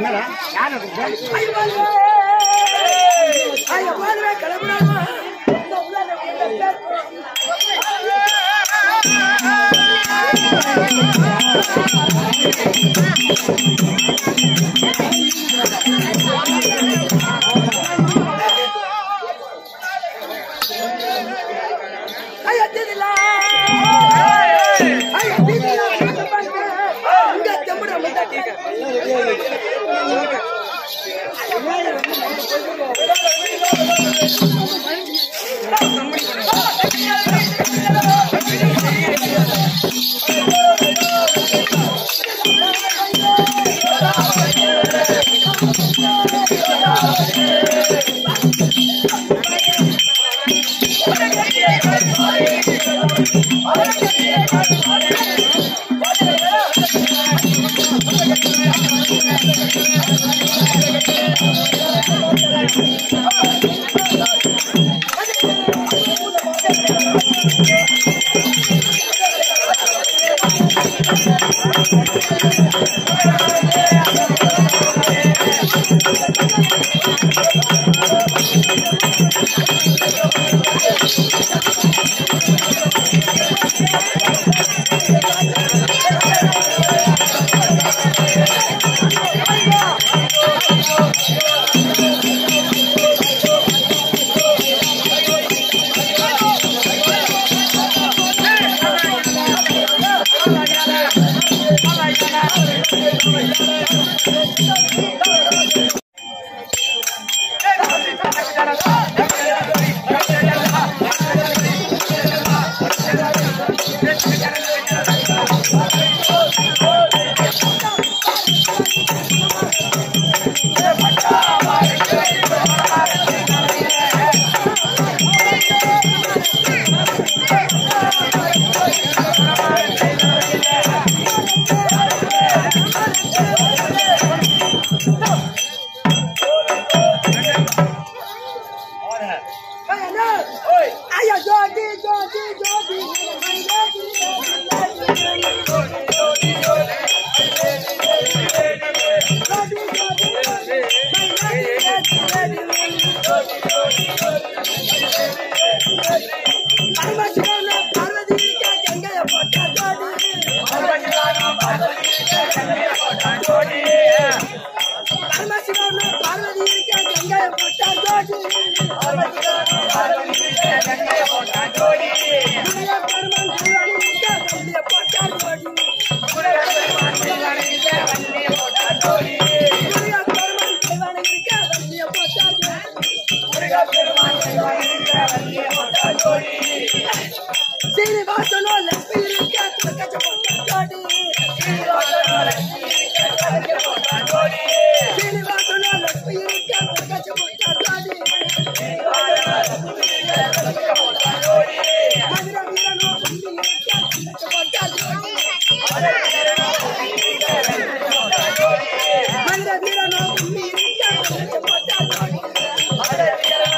என்னடா யார் அது? ஐயோ, வாழ்வே. ஐயோ, வாழ்வே, கிளம்புறாமா? இந்த உள்ளார உள்ள ஐயா, தீதிலா. ஐயா, தீதிலா. இங்க தெம்புடா, முட்டாட்டி. ஐயா, ஜோதி, ஜோதி, ஜோதி. பரமசிவன பார்வதிக்கு கங்கைய போட்ட ஜோதி. பரமசிவன பார்வதிக்கு கங்கைய போட்ட ஜோதி. முருக பெருமான் சிவனுக்கு கங்கைய போட்ட ஜோதி. முருக பெருமான் சிவனுக்கு கங்கைய போட்ட ஜோதி. சீனிவாசனோ லட்சுமி இருக்க கங்கச்ச போட்ட ஜோதி. சீனிவாசனோ லட்சுமி இருக்க கங்கச்ச போட்ட ஜோதி. மதுர வீரனோ கும்பி இருக்க கங்கச்ச போட்ட ஜோதி. மதுர வீரனோ கும்பி இருக்க கங்கச்ச போட்ட ஜோதி.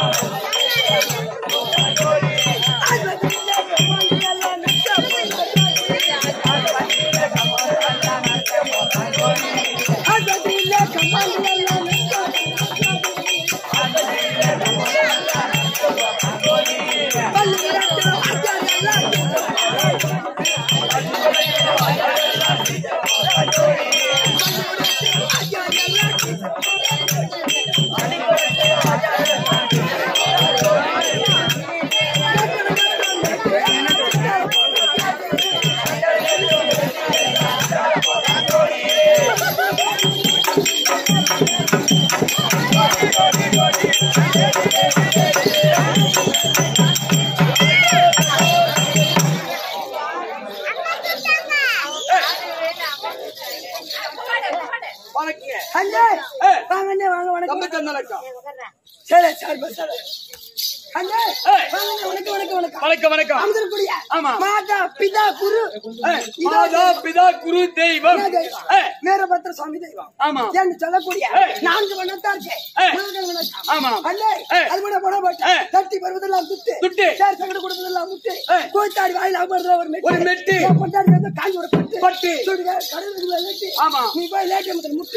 வணக்கங்க அண்ணே ஏய். வாங்க அண்ணே வாங்க வணக்கம் தம்பி வணக்கம் சரி சரி பஸ் சரி அண்ணே ஏய். வாங்க அண்ணே, வணக்கம் வணக்கம் வணக்கம் வணக்கம் வணக்கம் அமிர்தபுரிய ஆமா. மாதா பிதா குரு ஏய், மாதா பிதா குரு தெய்வம் என்ன தெய்வம்? ஏய், வீரபத்ர சுவாமி தெய்வம் ஆமா என்று சொல்லக்கூடிய ஏய். நான்கு வண்ணத்தான் இருக்கு. ஏய். முருகன் வண்ணத்தான். ஆமா. அண்ணே, ஏய். அது கூட போட மாட்டேன். ஏய். தட்டி பருவதெல்லாம் துட்டு. துட்டு. சேர் சகடு கொடுப்பதெல்லாம் முட்டு. ஏய். கோத்தாடி வாயில அமர்றதுல ஒரு மெட்டு. ஒரு மெட்டு. என் பொண்டாட்டி வந்து காஞ்சி ஒரு பட்டு. பட்டு. சுடுகாடு, கடலுக்குள்ள லேட்டு. ஆமா. நீ போய் லேட்டு முதல் முட்டு.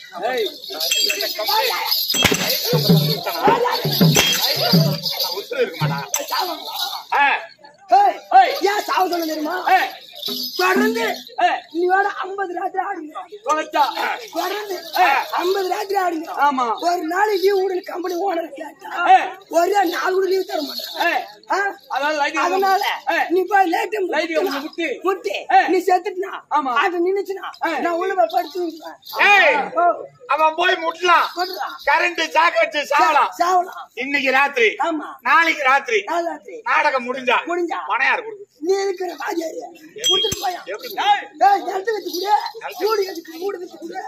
உசுறு இருக்குமாடா ஆ, ஏய், ஏய். ஏன் சாவ சொல்ல தெரியுமா ஏய், தொடர்ந்து ஏய், இன்னையோட ஐம்பது ராத்திரி ஆடுங்க தொலைச்சா. தொடர்ந்து ஐம்பது ராத்திரி ஆடுங்க ஆமா. ஒரு நாளைக்கு லீவ் விடுங்க கம்பெனி ஓனர் கேட்டா ஏய். ஒரே நாலு கூட லீவ் தர மாட்டேன் ஏய், ஆ? அதாவது light அதனால ஏய், நீ போய் லேட்டு Light கொஞ்சம் முட்டு. முட்டி ஏய். நீ செத்துட்டுனா ஆமா. அது நின்னுச்சுனா ஏய். நான் உள்ள போய் படுத்து தூங்குவேன். ஏய் ஓ, அவன் போய் முட்டலாம் கொண்டுடா. கரண்ட் சாக்கு வச்சு சாவலாம் சாவலாம் இன்னைக்கு ராத்திரி ஆமா நாளைக்கு ராத்திரி நாலு ராத்திரி நாடகம் முடிஞ்சா முடிஞ்சா. பணையார் கொடுக்கு நீ இருக்கிற வாஜாரி குடுத்துட்டு போயா எப்படி ஏய், ஏய் நிலத்து வச்சு கூட மூடி வச்சு மூடி வச்சு கூட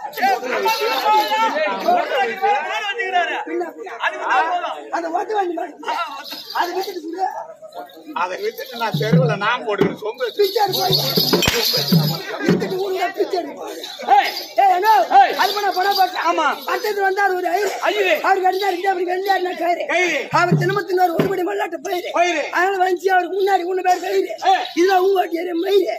வச்சுக்கிறாரு. பின்ன பின்ன. அதுக்கு தான் போதும். அந்த ஓட்டு வண்டி மாதிரி அதை விட்டுட்டு கூட அதை விட்டுட்டு நான் தெருவுல நான் போடுவேன் சொம்பு வச்சு. பிச்சை போய் விட்டுட்டு ஊருல பிச்சை எடுப்பாங்க ஏய், ஏய் என்ன ஏய். அது பண்ண பணம் போட்டேன் ஆமா. பட்டத்து வந்தார் ஒரு ஐயரு ஐயரு. அவருக்கு அடிச்சா இருக்கு அவருக்கு வெள்ளையாடினா கயிறு கயிறு. அவர் திரும்பத்தின் ஒரு ஒருபடி மல்லாட்ட பயிரு பயிரு. அதனால வந்துச்சு அவருக்கு முன்னாடி மூணு பேர் கயிறு ஏய். இதுல உங்க ஓட்டியாரு மயிறு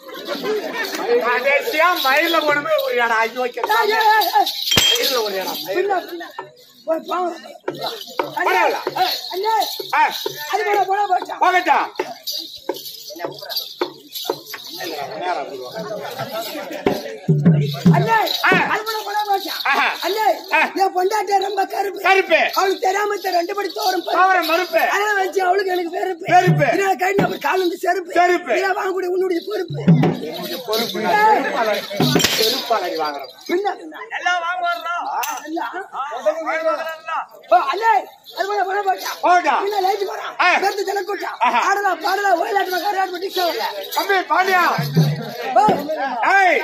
கடைசியா மயில போடுமே ஒரு இடம் ஐயோ ஏய், ஏய், ஏய், ஏய். மயில ஒரு இடம் பின்ன பின்ன போய் பாவம் அண்ணே பரவாயில்ல. அண்ணே ஆ, அது பண்ண பணம் போட்டான் போகட்டா அண்ணே ஆ. அது பண்ண பணம் போட்டான் ஆஹா. அண்ணே ஆ. என் பொண்டாட்டி ரொம்ப கருப்பு கருப்பு அவளுக்கு தெரியாம தெ- ரெண்டு படி தோறும் பருப்பு. அவரை மறுப்பு அதெல்லாம் வச்சு அவளுக்கு எனக்கு வெறுப்பு வெறுப்பு. இதனால கை நம்ம கால் வந்து செருப்பு செருப்பு. இதெல்லாம் வாங்கக்கூடிய உன்னுடைய பொறுப்பு பொறுப்பு நான் செருப்பால- செருப்பாலடி வாங்குறேன் பின்ன பின்ன எல்லாம் வாங்குவாருடா. எல்லாம். வாங்குவாருடா. ஓ, அண்ணே அது பண்ண பணம் போட்டான் போகட்டா பின்ன லைட் போறான் ஆ. வெறுத்து ஜன கூட்டம் ஆஹா. ஆடலாம் பாடலாம் ஒயிலாட்டமா கரையாட்டு டிக்ஷா வரல தம்பி பாண்டியா ஓ ஏய்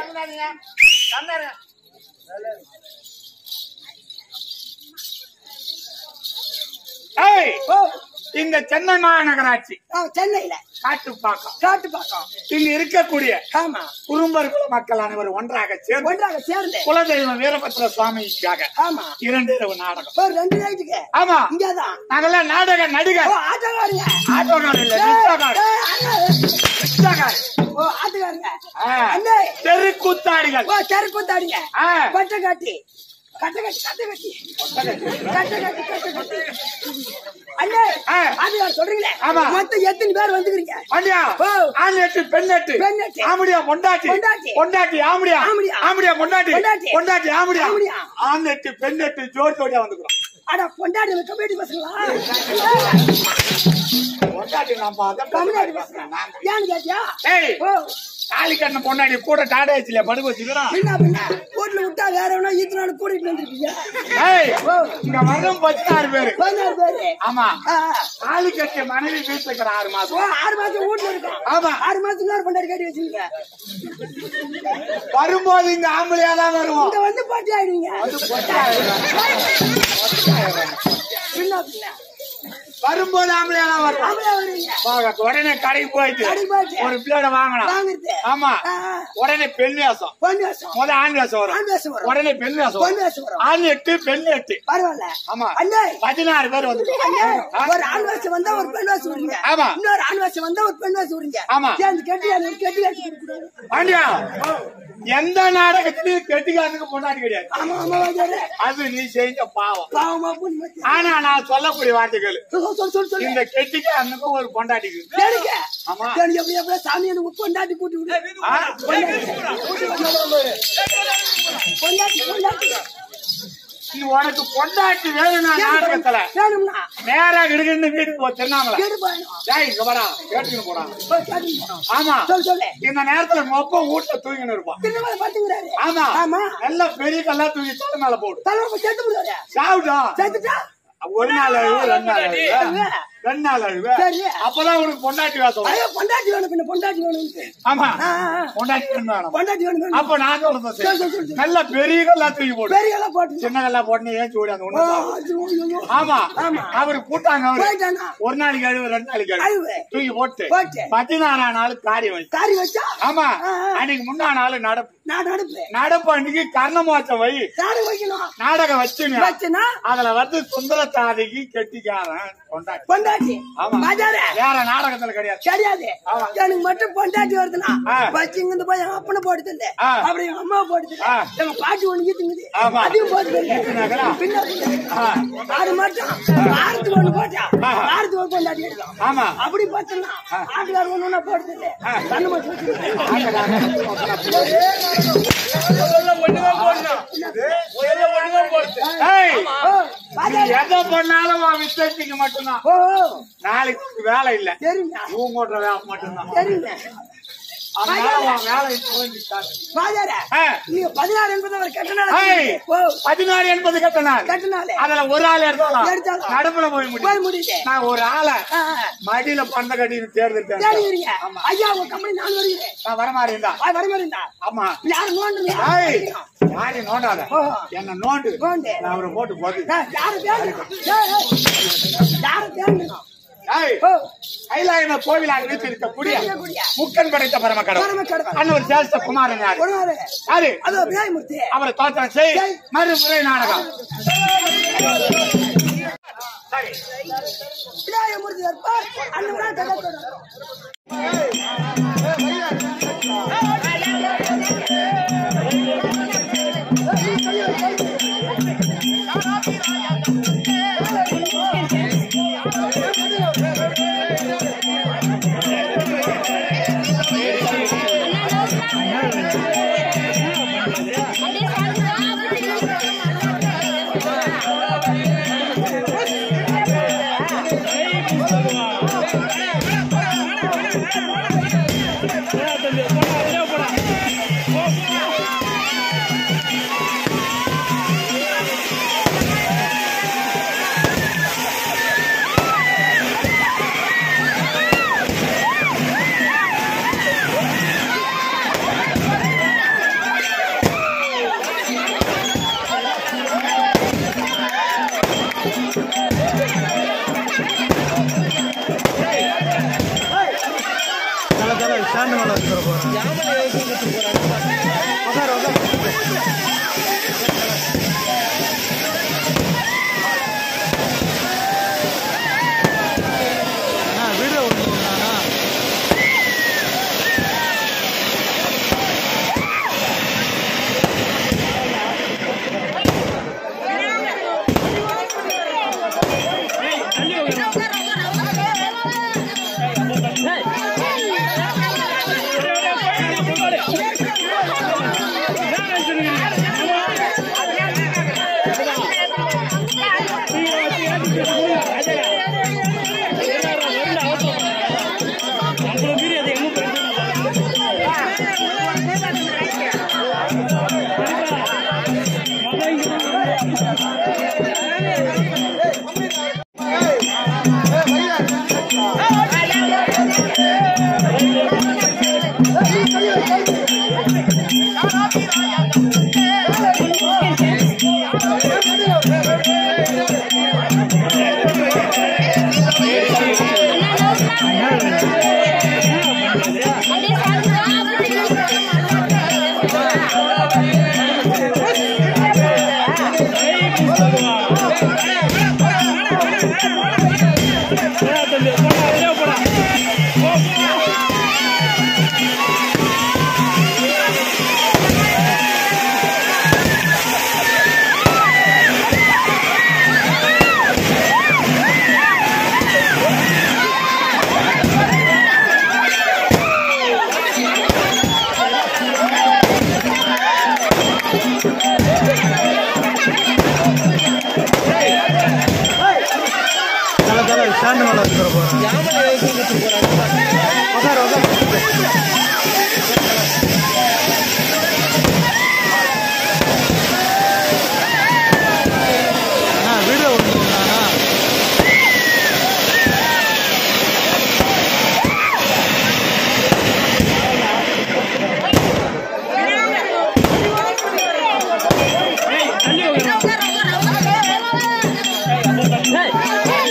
ஏய் ஓ இந்த சென்னை மாநகராட்சி ஆ, சென்னையில காட்டுப்பாக்கம் காட்டு பாக்கம் இங்கு இருக்கக்கூடிய ஆமா குறும்பர் குல மக்கள் அனைவரும் ஒன்றாக சேர்ந்து ஒன்றாக சேர்ந்து குலதெய்வம் வீரபத்ர சுவாமிக்காக ஆமா இரண்டு இரவு நாடகம் ஒரு ரெண்டு நைட்டுக்கு ஆமா இங்கதான் நாங்கெல்லாம் நாடக ஓ நடிகர் ஆட்டக்காரங்க ஆட்டோக்கார் இல்ல ஏய், நிச்சயக்கார் ஏய், அண்ணே. நிச்சயக்கார். ஓ ஆட்டுக்காரங்க ஆ. அண்ணே தெருக்கூத்தாடிகள் ஓ செருப்புத்தாடிங்க ஆ. பட்டை காட்டி கட்டை கட்டி கட்டை கட்டி கட்டை கட்டி கட்டை கட்டி அண்ணே ஆ. ஆட்டுக்கார சொல்றீங்களே ஆமா. மொத்தம் எத்தனை பேர் வந்துக்கிறீங்க பாண்டியா ஓ. ஆண் எட்டு பெண் எட்டு பெண் எட்டு. ஆம்படியா பொண்டாட்டி பொண்டாட்டி. பொண்டாட்டி ஆம்படியா ஆம்படியா. ஆம்படியா பொண்டாட்டி பொண்டாட்டி. பொண்டாட்டி ஆம்படியா ஆம்படியா. ஆண் எட்டு பெண் எட்டு ஜோடி ஜோடியா வந்துக்கிறோம் அட பொண்டாடி கம்யூனிட்டி பசங்களா பொண்டாட்டி நான் பார்த்தா கம்யூனிட்டி பசங்க ஏன்னு கேட்டியா ஏய் ஓ தாலி கண்ண பொண்டாட்டி கூட டாடா வச்சுல படுக்க வச்சுக்கிறான் பின்ன பின்ன வீட்டுல விட்டா வேற எவனா ஈத்து நாள் கூட்டிட்டு வந்திருக்கீங்க ஏய் ஓ இங்க வரும் பதினாறு பேரு பதினாறு பேரு ஆமா ஆ, தாலி கட்டிய மனைவி வீட்டுல இருக்கிற ஆறு ஓ மாசம் ஆறு மாசம் வீட்டுல இருக்கோம் ஆமா ஆறு மாசம் இன்னொரு பொண்டாடி கட்டி வச்சிருக்கீங்க வரும்போது இங்க ஆம்பளையா தான் வருவோம் இங்க வந்து பாட்டி ஆயிடுவீங்க வந்து பொட்டாயிடுறாங்க. பின்ன பின்ன வரும்போது ஆம்பளையா தான் வருவோம் அவளே வருவீங்க போக, உடனே கடைக்கு போயிட்டு கடைக்கு போயிட்டு. ஒரு பிளேட வாங்கணும் வாங்குறது ஆமா ஆ, ஆ. உடனே பெண் வேஷம் பொண்ணு வேஷம் முத ஆண் வேஷம் வரும் ஆண் வேஷம் வரும். உடனே பெண் வேஷம் பொண்ணு வரும் வேஷம் வரும் ஆண் எட்டு பெண் எட்டு பரவாயில்ல ஆமா அண்ணே பதினாறு பேர் வந்து அண்ணே, ஒரு ஆண் வேஷம் வந்தா ஒரு பெண் வேஷம் விடுங்க ஆமா. இன்னொரு ஆண் வேஷம் வந்தா ஒரு பெண் வேஷம் விடுங்க ஆமா. சேர்ந்து கட்டி அந்த கட்டி வச்சு கொடுக்கூடாது பாண்டியா எந்த நாடகத்திலயும் கெட்டிக்காரனுக்கு பொண்டாட்டி கிடையாது ஆமா ஆமா வாஜாரு அது நீ செஞ்ச பாவம் பாவமா புண்ணு ஆனா நான் சொல்லக்கூடிய வார்த்தைகள் சொல்லு சொல்லு சொல்லு சொல்லு இந்த கெட்டிக்காரனுக்கும் ஒரு பொண்டாட்டிக்கு எனக்கு ஆமா. எனக்கு எப்படி எப்படி சாமி எனக்கு பொண்டாட்டி கூட்டி விடு ஆ? பொண்டாட்டி பொண்டாட்டி நீ உனக்கு பொண்டாட்டி வேணும்னா நாடகத்துல வேணும்னா நேரா கிடுகின்னு வீட்டுக்கு போ திருநாமலை கேடு போயணும் டேய் இங்க வரா கேட்டுன்னு போடா போய் கேட்டு போனோம் ஆமா சொல்லு சொல்லு இந்த நேரத்துல மொப்ப வீட்டுல தூங்கின்னு இருப்பான் திருநெல்வேலி பாத்துங்கிறாரு ஆமா ஆமா நல்ல பெரிய கல்லா தூக்கி தலை மேல போடு தலைமை சேர்த்து விடுவாரு சாப்பிட்டோம் சேர்த்துட்டா ஒரு நாள் அழுவு ரெண்டு நாள் அழுவு சரி. ரெண்டு நாள் அழுவு சரி. அப்பதான் உனக்கு பொண்டாட்டி வாசம் வரும். ஐயோ பொண்டாட்டி வேணும் பின்ன பொண்டாட்டி வேணும் ஆமா ஆ, ஆ, ஆ. பொண்டாட்டி வேணும் வேணும் பொண்டாட்டி வேணும் வேணும். அப்ப நான் சொல்றேன் சரி, சரி, சரி. சரி. நல்ல பெரிய கல்லா தூக்கி போடு பெரிய எல்லாம் போட்டு சின்ன கல்லா போட்டு ஏன் சூடி அந்த ஓ, ஒண்ணு சாப்பிடு. ஐயோ, ஐயோ. ஆமா ஆமா. அவரு கூட்டாங்க அவரு போயிட்டானா ஒரு நாளைக்கு அழுவு ரெண்டு நாளைக்கு அழுவு. அழுவு தூக்கி போட்டு போட்டு. பதினாறாம் நாள் காரியம் வச்சு காரி வச்சா ஆமா ஆ, ஆ. அன்னைக்கு முன்னா நாள் நடப்பு நான் அடுப்பு நடப்பு அன்னைக்கு கர்ணமோச்சம் வை காரி வைக்கணும் நாடகம் வச்சுங்க வச்சுனா அதுல வந்து சுந்தரத்தாதிக்கு கெட்டிக்காரன் கொண்டாடி பொண்டாட்டி பொண்டாட்டி ஆமா. மஜார வேற நாடகத்துல கிடையாது கிடையாது ஆமா. எனக்கு மட்டும் பொண்டாட்டி வருதுன்னா ஆ. பச்சு இங்க போய் எங்க அப்பனை போட்டு தந்து ஆ. அப்படி எங்க அம்மா போட்டு ஆ. தந்து எங்க பாட்டி ஒண்ணு ஈத்துங்குது ஆமா. அதையும் போட்டு ஈத்துனாங்களா? தந்து பின்ன பின்ன. ஆ. அது மட்டும் வாரத்துக்கு ஒண்ணு போட்டா ஆ. வாரத்துக்கு ஒரு பொண்டாட்டி எடுக்கும் ஆமா அப்படி பார்த்தோம்னா ஆட்டுக்கார ஒண்ணு ஒண்ணா போட்டு தந்து கண்ணு மட்டும் வச்சுக்கிட்டு முதல்ல ஒண்ணுதான் போடணும். முதல்ல ஒண்ணுதான் போடுது. ஏய், ஓ, நீ பாஜாரு. எதை பண்ணாலும் உன் விசேஷத்துக்கு மட்டும்தான் ஓ ஓ, நாளைக்கு வேலை இல்ல சரிங்க இவங்க ஓட்டுற வேலை மட்டும்தான் சரிங்க அதனால உன் வேலை துவங்கிட்டாரு. பாஜார ஆ. நீங்க பதினாறு என்பது ஒரு கெட்ட நாள் ஏய், ஓ பதினாறு என்பது கெட்ட நாள் கெட்ட நாள் அதுல ஒரு ஆள் எடுத்தாலும் எடுத்தாலும். நடுப்புல போய் போய் முடியும் முடியுது நான் ஒரு ஆளை ஆ, ஆ. மடியில பந்த கட்டின்னு தேர்ந்தெடுத்தேன் தேடிக்கிறீங்க ஐயா உங்க கம்பெனி நான் வருகிறேன் நான் வர மாதிரி இருந்தா வா, வர மாதிரி இருந்தா ஆமா யாரு நோண்டுங்க ஏய், யாரையும் நோண்டாத ஓ. என்ன நோண்டு நோண்டு. நான் அவரை போட்டு போது ஏய், யாரு தேடுங்க ஏய், ஏய். யாரு தேடுங்க ஏய், ஓ கைலாயன கோவிலாக வீட்டிருக்க கூடிய இருக்கக்கூடிய முக்கன் படைத்த பரமக்கடவுள் பரமக்கடவுள். அண்ணவர் சேஷ்ட குமாரன் யாரு ஒரு நாள் யாரு அது பேய்மூர்த்தி அவரை தோற்றம் செய் செய். மறுமுறை நாடகம் சரி பேய்மூர்த்தி இருப்பார் அண்ணன் தான் கதை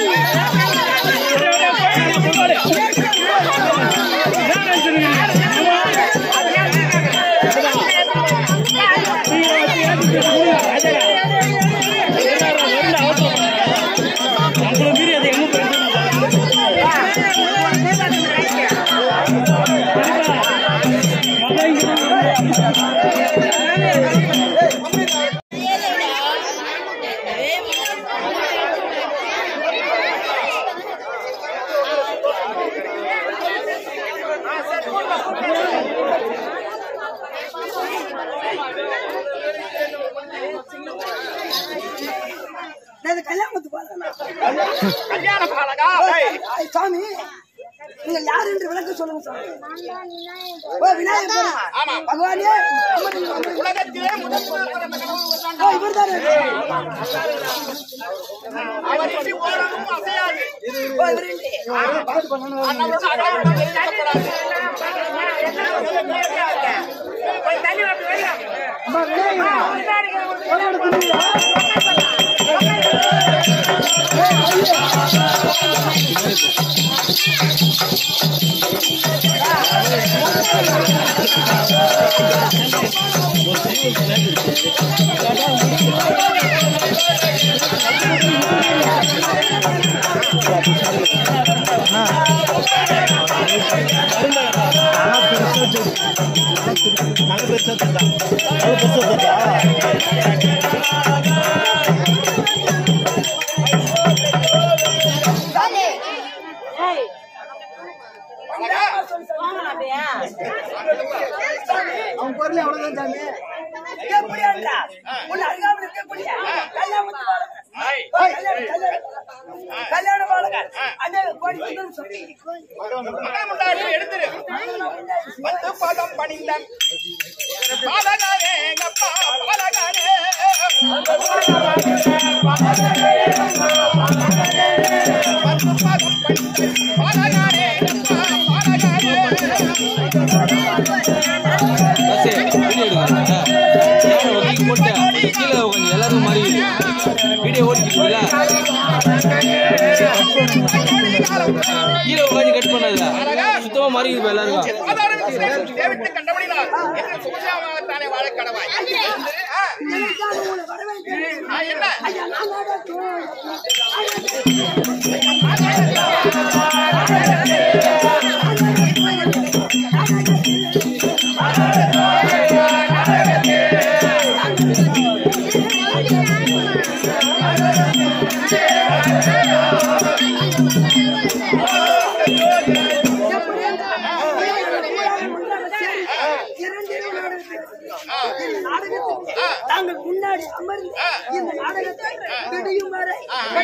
Hey! எது கல்யாணத்துக்கு போறேன் கல்யாண பாலகா ஏய், சாமி நீங்க யாரு என்று விளக்க சொல்லுங்க சாமி ஓ விநாயகர் பெருமான். ஆமா. பகவானே அம்மன் நீங்க வந்து- உலகத்திலே முதல் முதல் பிறந்த கடவுள் ஓ இவர்தான்டா. இவர்தானே அவர் இன்றி ஓரமும் அசையாது ஓ இவர் இல்லை. நம்மளோட அகலம் தெரிவிக்கப்படாது அம்மா, விநாயகர் அவன் பொருள் எவ்வளவுதான் சாமி எப்படி என்றா உன் அருகாமல் இருக்கக்கூடிய கல்யாணத்துக்கு போறேன். ஏய், ஓ, கல்யாணம், கல்யாணம். கல்யாண பாலகர் அண்ணே கோடி சுந்தரம் சொல்லி மகாமுண்டாரி எடுத்துரு வந்து பதம் பணிந்தன் பாலகாரே எங்கப்பா பாலகாரே வந்து பதம் பணிந்தன் பாலகாரே எங்கப்பா பாலகாரே பஸ்ஸே வீடியோ எடுக்கிறாங்க கேமரா ஒதுக்கி போட்டு கீழே உட்காந்து எல்லாரும் மாறி வீடியோ ஓடிக்கிறீங்களா கீழே உட்காந்து கட் பண்ணாத சுத்தமா மாறி இப்போ எல்லாருக்கும் சாதாரண விஷயம் தேவிட்டு கண்டபடினால் என்று சுகசியமாகத்தானே வாழ கடவாய் ஆ, உங்களை வரவேற்கிறேன் ஆ, என்ன ஐயா நான் நாடகம் தாங்கள் முன்னாடி அமர்ந்து இந்த நாடகத்தை விடியும் வரை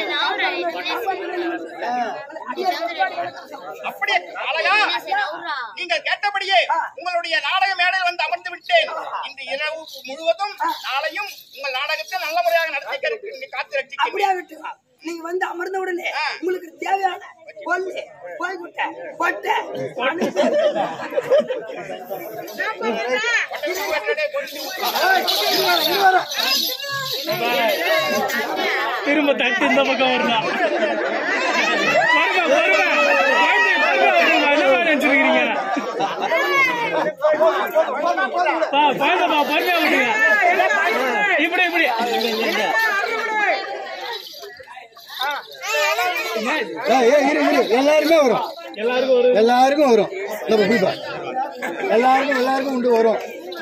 அப்படியே அழகா நீங்கள் கேட்டபடியே உங்களுடைய நாடக மேடையில் வந்து அமர்ந்து விட்டேன் இந்த இரவு முழுவதும் நாளையும் உங்கள் நாடகத்தை நல்ல முறையாக நடத்தி கரு- காத்து ரட்சிக்கின்றேன் அப்படியே விட்டு நீங்க வந்து அமர்ந்த உடனே உங்களுக்கு தேவையான கொல்லு கோய்குட்டை கொட்டை திரும்ப தட்டு இந்த பக்கம் வரலாம் வருங்க வருங்க குழந்தை வருங்க, வருங்க, என்ன மாதிரி நினைச்சிருக்கிறீங்க பா குழந்தைப்பா பொறுமையா விடுங்க இப்படி இப்படி எல்லாருமே வரும் எல்லாருக்கும் ஒரு எல்லாருக்கும் வரும் நம்ம போய்ப்பா எல்லாருக்கும் எல்லாருக்கும் உண்டு வரும்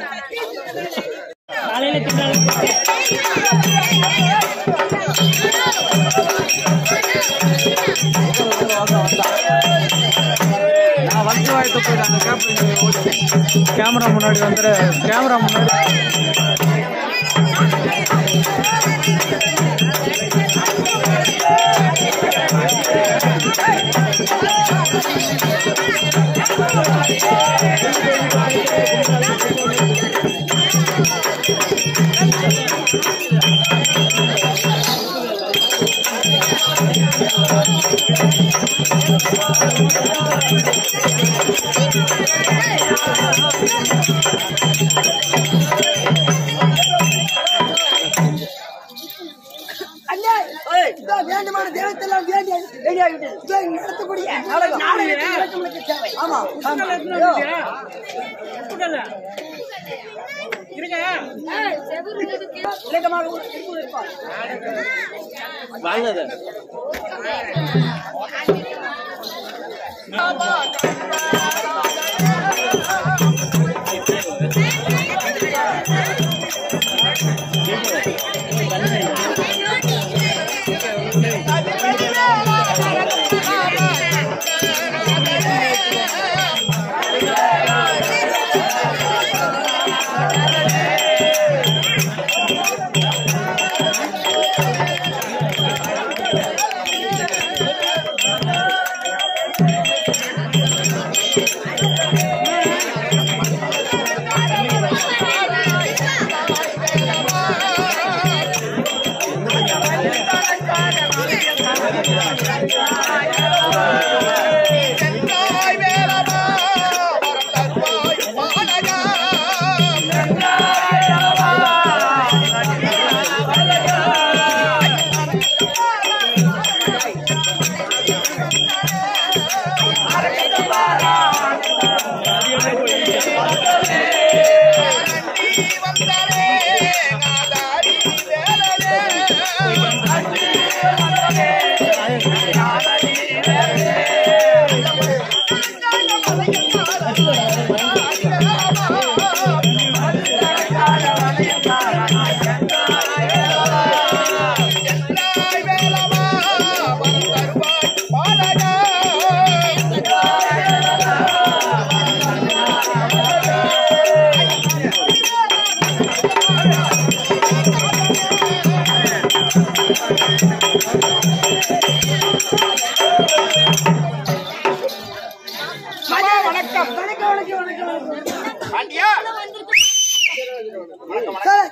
காலையில தின்னாலும் நான் வந்து வாய்த்து போயிட்டு அந்த கேமரா முன்னாடி வந்துடு கேமரா முன்னாடி அண்ணே இதோ வேண்டுமான தேவத்தெல்லாம் வேண்டி வேண்டியாகிவிட்டது இதோ இங்க நடத்தக்கூடிய நாடகம் நாடகத்தை விளக்கமுழுக்க தேவை ஆமா ஆமா இதோ, விளக்கமாக ஒரு திருப்பூர் இருப்பார் வாழ்ந்தது ஆ சபா வணக்கம் வணக்கம் வணக்கம் வணக்கம் வணக்கம் பாண்டியா சார்,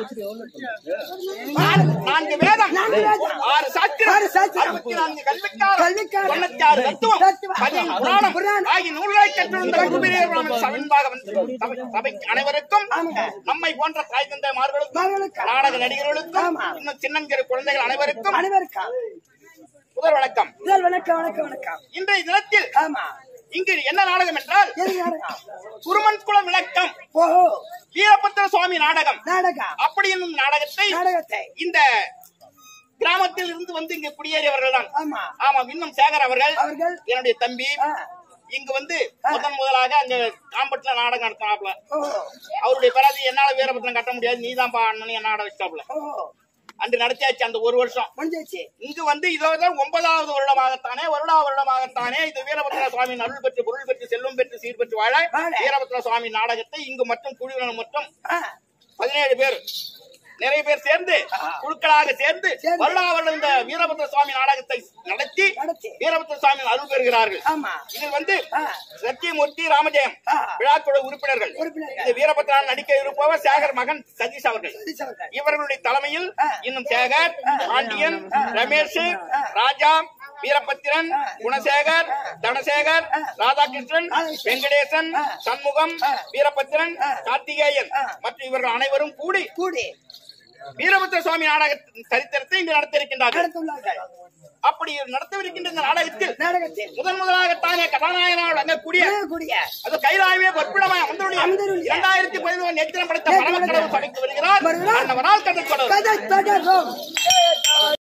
நான்கு- நான்கு வேதம் நான்கு வேதம். ஆறு சாஸ்திரம் ஆறு சாஸ்திரம். அறுபத்தி நான்கு கல்விக்காரம் கல்விக்காரம். தொண்ணூத்தி ஆறு தத்துவம் தத்துவம். பதினெண்டு புராணம் புராணம். ஆகிய நூல்களை கற்றிருந்த குருபெரியவர்கள் சமன்பாக வந்து சபை- சபைக்கு அனைவருக்கும் ஆமாங்க. நம்மை போன்ற தாய் தந்தைமார்களுக்கும் மகளுக்கு நாடக நடிகர்களுக்கும் ஆமா. இன்னும் சின்னஞ்சிறு குழந்தைகள் அனைவருக்கும் அனைவருக்கும் முதல் வணக்கம் முதல் வணக்கம் வணக்கம் வணக்கம் இன்றைய தினத்தில் ஆமா இங்கு என்ன நாடகம் என்றால் எது நாடகம் குருமன் குலம் விளக்கம் ஓஹோ வீரபத்திர சுவாமி நாடகம் நாடகம் அப்படி என்னும் நாடகத்தை நாடகத்தை இந்த கிராமத்தில் இருந்து வந்து இங்கு குடியேறியவர்கள் தான் ஆமா ஆமா இன்னும் சேகர் அவர்கள் அவர்கள் என்னுடைய தம்பி ஆ, இங்கு வந்து முதன் முதலாக அங்க காம்பட்ல நாடகம் நடத்தினாப்ல ஓ அவருடைய பிறகு என்னால வீரபத்திரம் கட்ட முடியாது நீதான் பா அண்ணன் என்ன நாடகம் வச்சாப்ல ஓ அன்று நடத்தியாச்சு அந்த ஒரு வருஷம் முடிஞ்சிச்சு இங்கு வந்து இதோதான் ஒன்பதாவது வருடமாகத்தானே வருடா வருடமாகத்தானே இது வீரபத்திர சுவாமி அருள் பெற்று பொருள் பெற்று செல்வம் பெற்று சீர் பெற்று வாழ வாழ. வீரபத்திர சுவாமி நாடகத்தை இங்கு மட்டும் குழுவினர் மட்டும் ஆ, பதினேழு பேர் நிறைய பேர் சேர்ந்து குழுக்களாக சேர்ந்து சேர்ந்து. வருடா வருடம் இந்த வீரபத்திர சுவாமி நாடகத்தை நடத்தி நடத்தி. வீரபத்திர சுவாமி அருள் பெறுகிறார்கள் ஆமா இதில் வந்து ஆ. சத்தியமூர்த்தி ராமஜெயம் ஆ. விழாக்குழு உறுப்பினர்கள் உறுப்பினர்கள். இந்த வீரபத்ரன் நடிக்க இருப்பவர் சேகர் மகன் சதீஷ் அவர்கள் சதீஷ் அவர்கள். இவர்களுடைய தலைமையில் ஆ. இன்னும் சேகர் பாண்டியன் ரமேஷ் ராஜா வீரபத்திரன் குணசேகர் தனசேகர் ராதாகிருஷ்ணன் ராதாகிருஷ்ணன். வெங்கடேசன் சண்முகம் வீரபத்திரன் கார்த்திகேயன் மற்றும் இவர்கள் அனைவரும் கூடி கூடி வீரபத்திர சுவாமி நாடக சரித்திரத்தை இங்கு நடத்தியிருக்கின்றார்கள் நடத்துள்ளார்கள் அப்படி நடத்தவிருக்கின்ற இந்த நாடகத்தில் நாடகத்தில் முதன் முதலாகத்தானே கதாநாயகனாக அங்கக்கூடிய கூடிய அது கைலாயமே பொற்புடமாய் அமர்ந்துடைய அமர்ந்துடைய இரண்டாயிரத்தி பதினொன்று நேத்திரம் படைத்த நேத்திரம் பரமக்கடவுள் சபைக்கு வருகிறார் வருகிறார். அன்னவரால் கதை தொடரும் கதை தொடரும்